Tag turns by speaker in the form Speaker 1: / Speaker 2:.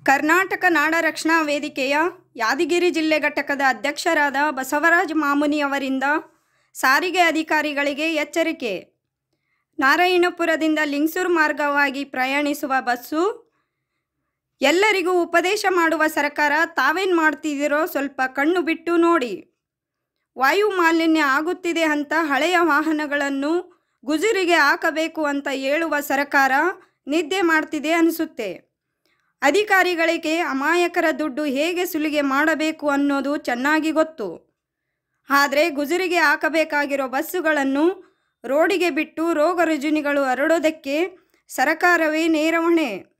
Speaker 1: ಕರ್ನಾಟಕ ನಾಡ ರಕ್ಷಣಾ ವೇದಿಕೆಯ ಯಾದಗಿರಿ ಜಿಲ್ಲೆ ಘಟಕದ ಅಧ್ಯಕ್ಷರಾದ ಬಸವರಾಜ ಮಾಮುನಿ ಅವರಿಂದ ಸಾರಿಗೆ ಅಧಿಕಾರಿಗಳಿಗೆ ಎಚ್ಚರಿಕೆ ನಾರಾಯಣಪುರದಿಂದ ಲಿಂಗಸೂರು ಮಾರ್ಗವಾಗಿ ಪ್ರಯಾಣಿಸುವ ಬಸ್ಸು ಎಲ್ಲರಿಗೂ ಉಪದೇಶ ಮಾಡುವ ಸರ್ಕಾರ ತಾವೇನು ಮಾಡ್ತಿದ್ದೀರೋ ಸ್ವಲ್ಪ ಕಣ್ಣು ಬಿಟ್ಟು ನೋಡಿ ವಾಯು ಮಾಲಿನ್ಯ ಆಗುತ್ತಿದೆ ಅಂತ ಹಳೆಯ ವಾಹನಗಳನ್ನು ಗುಜುರಿಗೆ ಹಾಕಬೇಕು ಅಂತ ಹೇಳುವ ಸರ್ಕಾರ ನಿದ್ದೆ ಮಾಡ್ತಿದೆ ಅನಿಸುತ್ತೆ ಅಧಿಕಾರಿಗಳಿಗೆ ಅಮಾಯಕರ ದುಡ್ಡು ಹೇಗೆ ಸುಲಿಗೆ ಮಾಡಬೇಕು ಅನ್ನೋದು ಚೆನ್ನಾಗಿ ಗೊತ್ತು ಆದರೆ ಗುಜುರಿಗೆ ಹಾಕಬೇಕಾಗಿರೋ ಬಸ್ಸುಗಳನ್ನು ರೋಡಿಗೆ ಬಿಟ್ಟು ರೋಗ ರುಜಿನಿಗಳು ಹರಡೋದಕ್ಕೆ ಸರಕಾರವೇ ನೇರ ಹೊಣೆ